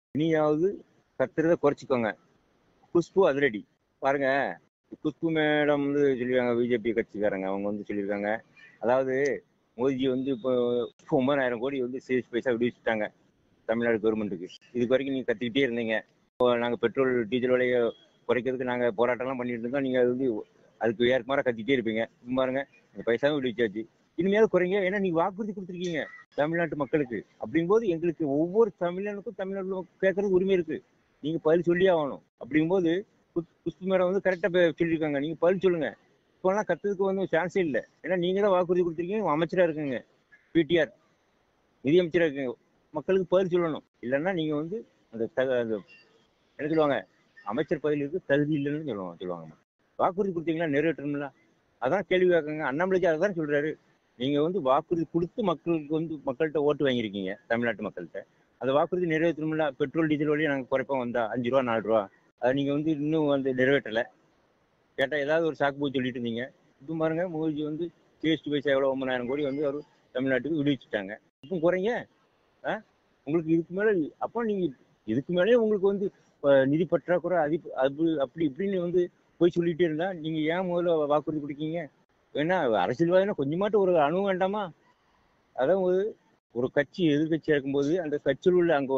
இனியாவது கத்துறத குறைச்சிக்கோங்க குஷ்பு அதிரடி பாருங்க குஷ்பு மேடம் வந்து சொல்லியிருக்காங்க பிஜேபி கட்சிக்காரங்க அவங்க வந்து சொல்லியிருக்காங்க அதாவது மோடிஜி வந்து இப்போ ஒன்பதாயிரம் கோடி வந்து சேல்ஸ் பைசா விடுவிச்சுட்டாங்க தமிழ்நாடு கவர்மெண்ட்டுக்கு இதுக்கு வரைக்கும் நீங்கள் கத்திக்கிட்டே இருந்தீங்க இப்போ நாங்கள் பெட்ரோல் டீசல் விலையை குறைக்கிறதுக்கு நாங்கள் போராட்டம்லாம் பண்ணிட்டு இருந்தோம் நீங்கள் அது வந்து அதுக்கு ஏற்கமாற கத்திக்கிட்டே இருப்பீங்க இப்போ பாருங்க இந்த பைசாவும் விடுவிச்சாச்சு இனிமேல் குறைங்க ஏன்னா நீங்கள் வாக்குறுதி கொடுத்துருக்கீங்க தமிழ்நாட்டு மக்களுக்கு அப்படிங்கும்போது எங்களுக்கு ஒவ்வொரு தமிழனுக்கும் தமிழ்நாட்டில் கேட்கறதுக்கு உரிமை இருக்கு நீங்கள் பதில் சொல்லி ஆகணும் அப்படிங்கும்போது குஸ்- குஷ்பு மேடம் வந்து கரெக்டாக சொல்லியிருக்காங்க நீங்கள் பதில் சொல்லுங்க இப்போலாம் கத்துறதுக்கு வந்து சான்ஸே இல்லை ஏன்னா நீங்கள் தான் வாக்குறுதி கொடுத்துருக்கீங்க அமைச்சராக இருக்குங்க பிடிஆர் நிதியமைச்சராக இருக்குங்க மக்களுக்கு பதில் சொல்லணும் இல்லைன்னா நீங்கள் வந்து அந்த தக அந்த என்ன சொல்லுவாங்க அமைச்சர் பதவியிற்கு தகுதி இல்லைன்னு சொல்லுவாங்க சொல்லுவாங்க வாக்குறுதி கொடுத்தீங்களா நிறைவேற்றணும்ல அதான் கேள்வி கேட்குங்க அண்ணாமலைஜி அதை தான் சொல்றாரு நீங்க வந்து வாக்குறுதி கொடுத்து மக்களுக்கு வந்து மக்கள்கிட்ட ஓட்டு வாங்கியிருக்கீங்க தமிழ்நாட்டு மக்கள்கிட்ட அந்த வாக்குறுதி நிறைவேற்றணும்ல பெட்ரோல் டீசல் வழியை நாங்கள் குறைப்போம் வந்தா அஞ்சு ரூபா நாலு ரூபா அதை நீங்க வந்து இன்னும் வந்து நிறைவேற்றலை கேட்டா ஏதாவது ஒரு சாக்கு போய் சொல்லிட்டு இருந்தீங்க இப்போ பாருங்க மோடிஜி வந்து ஜிஎஸ்டி பைசா எவ்வளோ ஒன்பதாயிரம் கோடி வந்து அவர் தமிழ்நாட்டுக்கு விடுவிச்சுட்டாங்க இப்போ குறைங்க ஆ உங்களுக்கு இதுக்கு மேலே அப்போ நீங்க இதுக்கு மேலே உங்களுக்கு வந்து அஹ், நிதி பற்றாக்குறை அது அது அப்படி இப்படின்னு வந்து போய் சொல்லிட்டே இருந்தா நீங்க ஏன் முதல்ல வாக்குறுதி கொடுக்கீங்க ஏன்னா அரசியல்வாதினா கொஞ்சமாட்டு ஒரு அணு வேண்டாமா அதான் ஒரு ஒரு கட்சி எதிர்கட்சியா இருக்கும்போது அந்த கட்சியில் உள்ள அங்க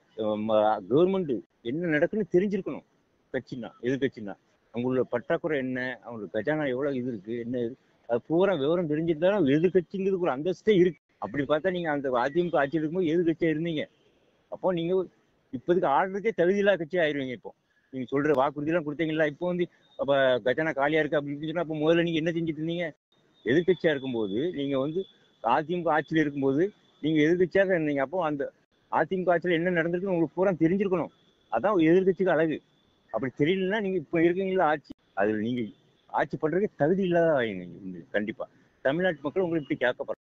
கவர்மெண்ட் என்ன நடக்குன்னு தெரிஞ்சிருக்கணும் கட்சினா எதிர்கட்சினா அவங்களோட பற்றாக்குறை என்ன அவங்களுக்கு கஜானா எவ்வளவு இது இருக்கு என்ன இது அது பூரா விவரம் தெரிஞ்சிருந்தாலும் எதிர்கட்சிங்கிறதுக்கு ஒரு அந்தஸ்தே இருக்கு அப்படி பார்த்தா நீங்க அந்த அதிமுக ஆட்சியில் இருக்கும்போது எதிர்கட்சியா இருந்தீங்க அப்போ நீங்க இப்போதைக்கு ஆடுறதுக்கே தகுதியில்லா கட்சி ஆயிருவீங்க இப்போ நீங்க சொல்ற வாக்குறுதி எல்லாம் கொடுத்தீங்களா இப்போ வந்து அப்ப கஜானா காலியா இருக்கு அப்படி இப்படின்னு சொன்னா அப்போ முதல்ல நீங்க என்ன செஞ்சுட்டு இருந்தீங்க எதிர்கட்சியா இருக்கும்போது நீங்க வந்து அதிமுக ஆட்சியில் இருக்கும்போது நீங்க எதிர்கட்சியாக இருந்தீங்க அப்போ அந்த அதிமுக ஆட்சியில் என்ன நடந்திருக்குன்னு உங்களுக்கு பூரா தெரிஞ்சிருக்கணும் அதான் எதிர்கட்சிக்கு அழகு அப்படி தெரியலன்னா நீங்க இப்போ இருக்கீங்களா ஆட்சி அதுல நீங்க ஆட்சி பண்றதுக்கு தகுதி இல்லாத ஆயிங்க கண்டிப்பா தமிழ்நாட்டு மக்கள் உங்களுக்கு இப்படி கேட்கப்படுறாங்க